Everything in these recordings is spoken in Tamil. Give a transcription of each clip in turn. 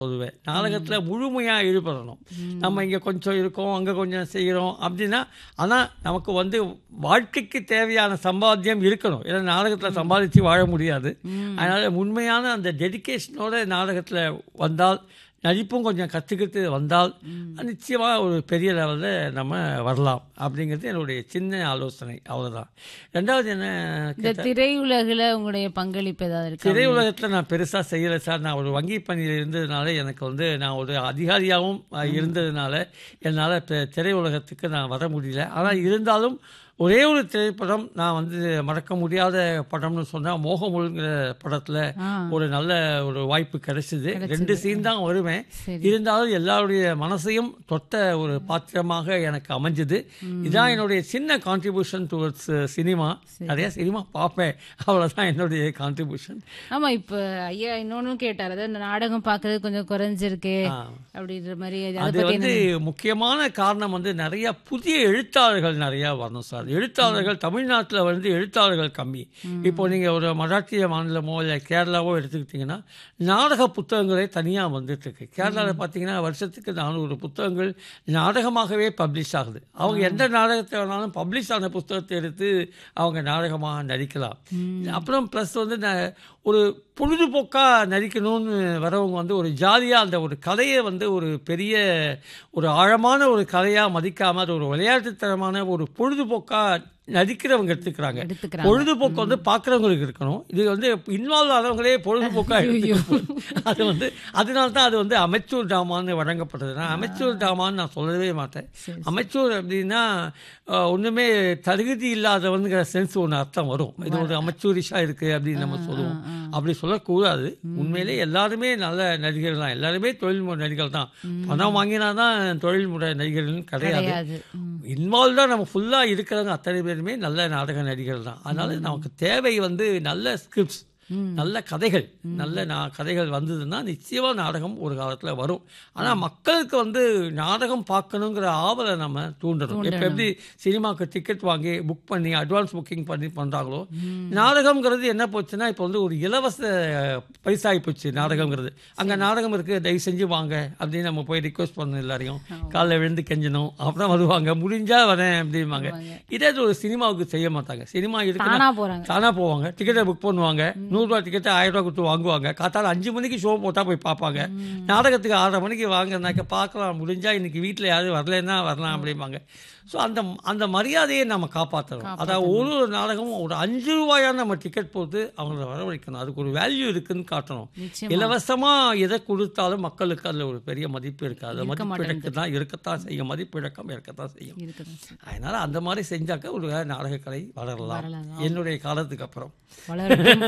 சொல்லுவேன் நாடகத்தில் முழுமையாக ஈடுபடணும் நம்ம இங்கே கொஞ்சம் இருக்கோம் அங்கே கொஞ்சம் செய்கிறோம் அப்படின்னா ஆனால் நமக்கு வந்து வாழ்க்கைக்கு தேவையான சம்பாத்தியம் இருக்கணும் ஏன்னா நாடகத்தில் சம்பாதிச்சு வாழ முடியாது அதனால் உண்மையான அந்த டெடிகேஷனோட நாடகத்தில் வந்தால் நடிப்பும் கொஞ்சம் கற்றுக்கிட்டு வந்தால் நிச்சயமாக ஒரு பெரிய லெவலில் நம்ம வரலாம் அப்படிங்கிறது என்னுடைய சின்ன ஆலோசனை அவ்வளோதான் ரெண்டாவது என்ன இந்த திரையுலகில் உங்களுடைய பங்களிப்பு ஏதாவது இருக்கா திரையுலகத்தில் நான் பெருசாக செய்யலை சார் நான் ஒரு வங்கி பணியில் இருந்ததுனால எனக்கு வந்து நான் ஒரு அதிகாரியாகவும் அஹ், இருந்ததுனால என்னால் திரையுலகத்துக்கு நான் வர முடியல ஆனால் இருந்தாலும் ஒரே ஒரு திரைப்படம் நான் வந்து மறக்க முடியாத படம்னு சொன்னால் மோகமுழுங்கிற படத்தில் ஆ. ஒரு நல்ல ஒரு வாய்ப்பு கிடைச்சிது ரெண்டு சீன் தான் வருவேன் சரி. இருந்தாலும் எல்லாருடைய மனசையும் தொட்ட ஒரு பாத்திரமாக எனக்கு அமைஞ்சது இதான் என்னுடைய சின்ன கான்ட்ரிபியூஷன் டுவர்ட்ஸ் சினிமா நிறைய சினிமா பார்ப்பேன் அவ்வளோதான் என்னுடைய கான்ட்ரிபியூஷன் ஆமா இப்ப ஐயா இன்னொன்னு கேட்டார் அதாவது இந்த நாடகம் பார்க்கறது கொஞ்சம் குறைஞ்சிருக்கு அப்படின்ற மாதிரி அதை அது பத்தி வந்து முக்கியமான காரணம் வந்து நிறைய புதிய எழுத்தாளர்கள் நிறைய வரணும் சார் எழுத்தாளர்கள் தமிழ்நாட்டில் வந்து எழுத்தாளர்கள் கம்மி இப்போ நீங்கள் ஒரு மராட்டிய மாநிலமோ இல்லை கேரளாவோ எடுத்துக்கிட்டிங்கன்னா நாடக புத்தகங்களே தனியாக வந்துட்டு இருக்கு கேரளாவில் பார்த்தீங்கன்னா வருஷத்துக்கு நானூறு புத்தகங்கள் நாடகமாகவே பப்ளிஷ் ஆகுது அவங்க எந்த நாடகத்தை வேணாலும் பப்ளிஷ் ஆன புத்தகத்தை எடுத்து அவங்க நாடகமாக நடிக்கலாம் அப்புறம் ப்ளஸ் வந்து ந- ஒரு பொழுதுபோக்காக நடிக்கணும்னு வரவங்க வந்து ஒரு ஜாலியாக அந்த ஒரு கதையை வந்து ஒரு பெரிய ஒரு ஆழமான ஒரு கதையாக மதிக்காம அது ஒரு விளையாட்டுத்தனமான ஒரு பொழுதுபோக்காக நடிக்கிறவங்க எடுத்துக்கிறாங்க எடுத்துக்கிறாங்க. பொழுதுபோக்கு வந்து பார்க்குறவங்களுக்கு இருக்கணும் இது வந்து இன்வால்வ் ஆனவங்களே பொழுதுபோக்காக எடுத்துக்கணும் அது வந்து அதனால தான் அது வந்து அமைச்சூர் டாமான்னு வழங்கப்பட்டது நான் அமைச்சூர் டாமான்னு நான் சொல்லவே மாட்டேன் அமைச்சூர் அப்படின்னா அஹ், ஒண்ணுமே தகுதி இல்லாதவனுங்கிற சென்ஸ் ஒன்று அர்த்தம் வரும் இது ஒரு அமைச்சூரிஷாக இருக்குது அப்படின்னு நம்ம சொல்லுவோம் அப்படி சொல்லக்கூடாது உண்மையிலே எல்லாருமே நல்ல நடிகர்கள் தான் எல்லாருமே தொழில்முறை நடிகர்கள் தான் பணம் வாங்கினா தான் தொழில்முறை நடிகர்கள்னு கிடையாது கிடையாது ம். இன்வால்வ்டாக நம்ம ஃபுல்லாக இருக்கிறவங்க அத்தனை பேருமே நல்ல நாடக நடிகர்கள் தான் அதனால நமக்கு தேவை வந்து நல்ல ஸ்கிரிப்ட்ஸ் நல்ல கதைகள் நல்ல நான் கதைகள் வந்ததுன்னா நிச்சயமாக நாடகம் ஒரு காலத்தில் வரும் ஆனால் மக்களுக்கு வந்து நாடகம் பார்க்கணுங்கிற ஆவலை நம்ம தூண்டணும் இப்போ எப்படி சினிமாவுக்கு டிக்கெட் வாங்கி புக் பண்ணி அட்வான்ஸ் புக்கிங் பண்ணி பண்ணுறாங்களோ நாடகம்ங்கிறது என்ன போச்சுன்னா இப்போ வந்து ஒரு இலவச பரிசாகி போச்சு நாடகம்ங்கிறது அங்கே நாடகம் இருக்குது தயவு செஞ்சு வாங்க அப்படின்னு நம்ம போய் ரிக்வெஸ்ட் பண்ணணும் எல்லாரையும் காலைல விழுந்து கெஞ்சணும் அப்புறம் வருவாங்க முடிஞ்சா வரேன் அப்படிம்பாங்க இதே இது ஒரு சினிமாவுக்கு செய்ய மாட்டாங்க சினிமா இருக்கு தானா போறாங்க தானா போவாங்க டிக்கெட்டை புக் பண்ணுவாங்க நூறுரூவா டிக்கெட்டை ஆயிரம் ரூபா கொடுத்து வாங்குவாங்க காத்தால அஞ்சு மணிக்கு ஷோ போட்டால் போய் பார்ப்பாங்க நாடகத்துக்கு ஆறரை மணிக்கு வாங்கினாக்க பார்க்கலாம் முடிஞ்சா இன்னைக்கு வீட்டில் யாரும் வரலைன்னா வரலாம் அப்படிம்பாங்க ஸோ அந்த அந்த மரியாதையை நம்ம காப்பாற்றணும் அதாவது ஒரு ஒரு நாடகமும் ஒரு அஞ்சு ரூபாயான நம்ம டிக்கெட் போட்டு அவங்கள வரவழைக்கணும் அதுக்கு ஒரு வேல்யூ இருக்குன்னு காட்டணும் நிச்சயமா. இலவசமா எதை கொடுத்தாலும் மக்களுக்கு அதில் ஒரு பெரிய மதிப்பு இருக்காது அது மதிப்பிழக்கு தான் இருக்கத்தான் செய்யும் மதிப்பிழக்கம் இருக்கத்தான் செய்யும் இருக்குது சார். அதனால அந்த மாதிரி செஞ்சாக்க ஒரு நாடகக்கலை வளரலாம் வளரலாம். என்னுடைய காலத்துக்கு அப்புறம் வளரட்டும்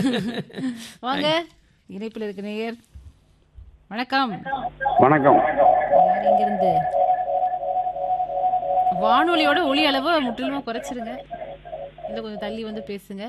வாங்க இணைப்பில் இருக்க நேயர் வணக்கம் வணக்கம் யார் இங்கிருந்து வானொலியோட ஒளி அளவை முற்றிலுமா குறைச்சிருங்க இல்லை கொஞ்சம் தள்ளி வந்து பேசுங்க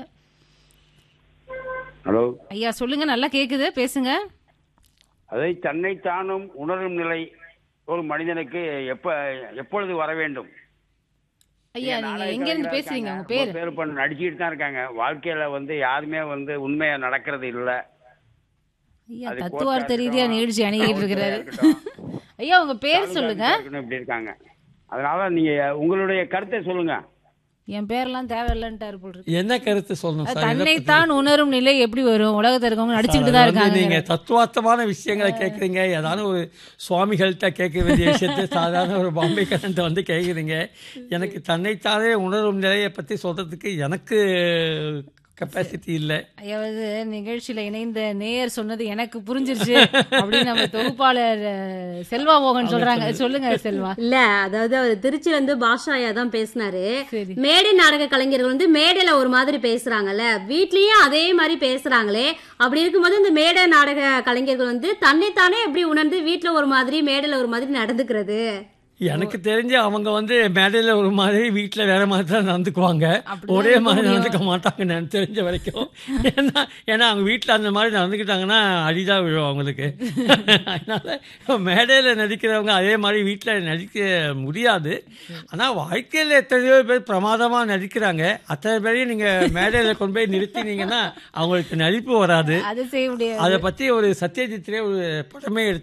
ஹலோ ஐயா சொல்லுங்க நல்லா கேக்குது பேசுங்க அதை தன்னை தானும் உணரும் நிலை ஒரு மனிதனுக்கு எப்ப எப்பொழுது வர வேண்டும் ஐயா நீங்க நாடக எங்க இருந்து கலைஞரா பேசுறீங்க இருக்காங்க. உங்க பேரு ரொம்ப பேர் பண்ண நடிச்சுட்டு தான் இருக்காங்க வாழ்க்கையில வந்து யாருமே வந்து உண்மையா நடக்கிறது இல்ல ஐயா அது தத்துவார்த்த கோர்ட்டா ரீதியா இருக்கட்டும், நிகழ்ச்சி அணுகிட்டு இருக்கிறாரு இருக்கட்டும். ஐயா உங்க பேர் சொல்லுங்க இருக்கணும் இப்படி இருக்காங்க அதனால நீங்க உங்களுடைய கருத்தை சொல்லுங்க என் பேர்லாம் தேவையில்லைன்ட்டாரு போல் இருக்கு என்ன கருத்து சொல்லணும் சார் இதை பத்தி? தன்னைத்தான் உணரும் நிலை எப்படி வரும் உலகத்துல இருக்கவங்க நடிச்சுக்கிட்டு தான் அது வந்து இருக்காங்க நீங்க தத்துவார்த்தமான விஷயங்களை கேட்குறீங்க ஏதாவது ஒரு சுவாமிகள்கிட்ட கேட்க வேண்டிய விஷயத்தை சாதாரண ஒரு பாம்பே கரண்ட்டை வந்து கேட்குறீங்க எனக்கு தன்னைத்தானே உணரும் நிலையை பற்றி சொல்றதுக்கு எனக்கு கெப்பாசிட்டி இல்லை அதாவது நிகழ்ச்சியில இணைந்த நேயர் சொன்னது எனக்கு புரிஞ்சிருச்சு அப்படின்னு நம்ம தொகுப்பாளர் அஹ், செல்வா மோகன் சொல்றாங்க சொல்லுங்க செல்வா இல்ல அதாவது அவர் திருச்சியில இருந்து பாஷாயா தான் பேசினாரு சரி மேடை நாடக கலைஞர்கள் வந்து மேடையில ஒரு மாதிரி பேசுறாங்கல்ல வீட்லயும் அதே மாதிரி பேசுறாங்களே அப்படி இருக்கும்போது இந்த மேடை நாடக கலைஞர்கள் வந்து தன்னைத்தானே எப்படி உணர்ந்து வீட்ல ஒரு மாதிரி மேடையில ஒரு மாதிரி நடந்துக்கிறது எனக்கு தெரிஞ்சு அவங்க வந்து மேடையில் ஒரு மாதிரி வீட்டில் வேற மாதிரி தான் நடந்துக்குவாங்க அப்படிதான் ஒரே இருக்க மாதிரி முடியும். நடந்துக்க மாட்டாங்க எனக்கு தெரிஞ்ச வரைக்கும் ஏன்னா ஏன்னா அவங்க வீட்டில் அந்த மாதிரி நடந்துக்கிட்டாங்கன்னா அடிதான் விழும் அவங்களுக்கு அதனால மேடையில் நடிக்கிறவங்க அதே மாதிரி வீட்டில் நடிக்க முடியாது ஆனால் வாழ்க்கையில் எத்தனையோ பேர் பிரமாதமாக நடிக்கிறாங்க அத்தனை பேரையும் நீங்கள் மேடையில் கொண்டு போய் நிறுத்தினீங்கன்னா அவங்களுக்கு நடிப்பு வராது அது செய்ய முடியாது அதை பற்றி ஒரு சத்யஜித்ரே ஒரு படமே எடுத்து